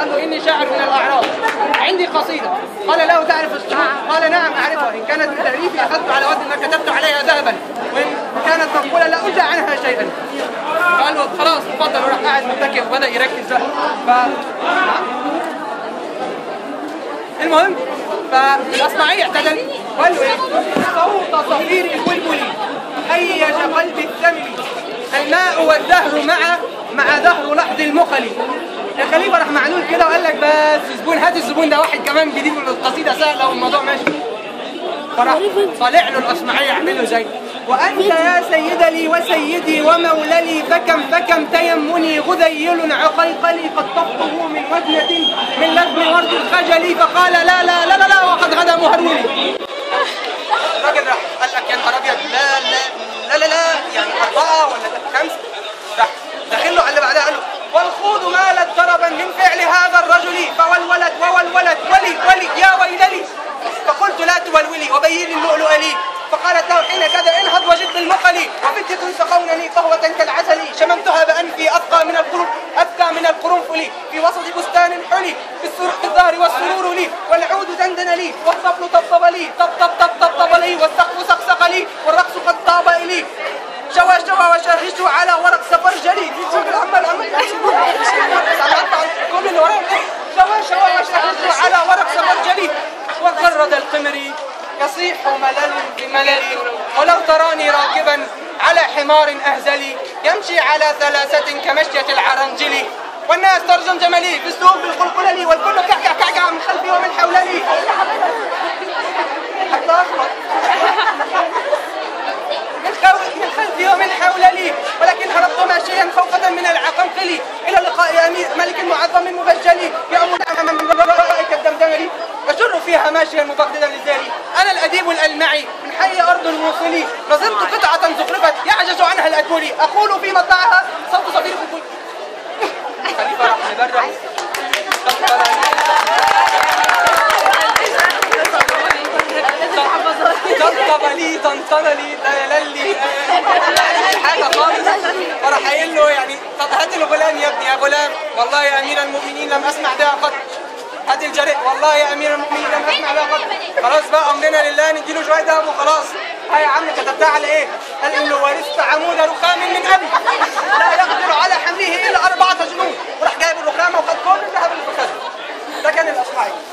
قال له اني شاعر من الاعراب عندي قصيده قال له تعرف الشعر قال نعم اعرفها ان كانت من تاليفي اخذت على وزن ما كتبت عليها ذهبا وان كانت مقبوله لا ارجع عنها شيئا قال له خلاص اتفضل وراح قاعد متكئ وبدا يركز بقى ف المهم فالاصمعي اعتدل وقال له ايه صوت صفير البلبل هيج قلب الثمل الماء والدهر مع مع دهر لحظ المخل الخليفه راح معلول كده وقال لك بس زبون هات الزبون ده واحد كمان جديد والقصيده سهله والموضوع ماشي فراح طالع له الاصمعي يعمل له زي وانت يا سيد لي وسيدي ومولى لي فكم فكم تيمني غذيل عقيقلي قد طفته من وجنة من لذم ورد الخجل فقال لا لا لا لا, لا وقد غدا مهرولي الراجل راح قال لك يا نهار ابيض لا لا لا لا لا يعني اربعه ولا خمسه راح داخل له على اللي بعدها قال له والخوض مالت ضربا من فعل هذا الرجل فوالولد ووالولد ولي ولي يا ويللي فقلت لا تولولي وبين اللؤلؤ لي فقالت له حين كذا انهض وجد بالمقل وفتية سقونني قهوة كالعسل شممتها بأنفي أبقى من القرن أبقى من القرنفل في وسط بستان حلي في السرور في الظهر والسرور لي والعود دندن لي والطبل طبطب لي طب طب طب طبطب لي والسقف سقسق لي والرقص قد طاب لي شوى شوى وشاهدت على ورق سفرجلي شوف العمال عمال كل اللي وراهم شوى شوى وشاهدت على ورق سفرجلي وغرد القمر يصيح ملل بملل ولو تراني راكبا على حمار أهزلي يمشي على ثلاثة كمشية العرنجل والناس ترجم جملي في السوق بالقلقلل والكل كعكع كعكع من خلفي ومن حولني حتى أخبط من خلفي من خلفي ومن حولني ولكن هربت ماشيا خوفة من العقنقل إلى لقاء أمير ملك معظم مبجل يأمر من رائك الدمدمري أجر فيها ماشيا مفقدا للداري أنا الأديب الألمعي من حي أرض الموصلي نظرت قطعة زخرفت يعجز عنها الأكولي أقول في مطلعها صوت صديق الكل خليفة راح مبرع طبطب لي طنطن لي لي حاجه خالص فراح قايل له يعني طب هات الغلام يا ابني يا غلام والله يا امير المؤمنين لم اسمع بها قط هات الجريء والله يا امير المؤمنين لم اسمع بها قط خلاص بقى امرنا لله نديله شويه دهب وخلاص ها يا عم كتبتها على ايه؟ قال انه ورثت عمود رخام من ابي لا يقدر على حمله الا اربعه جنود وراح جايب الرخامه وخد كل الذهب اللي في خده ده كان الاصمعي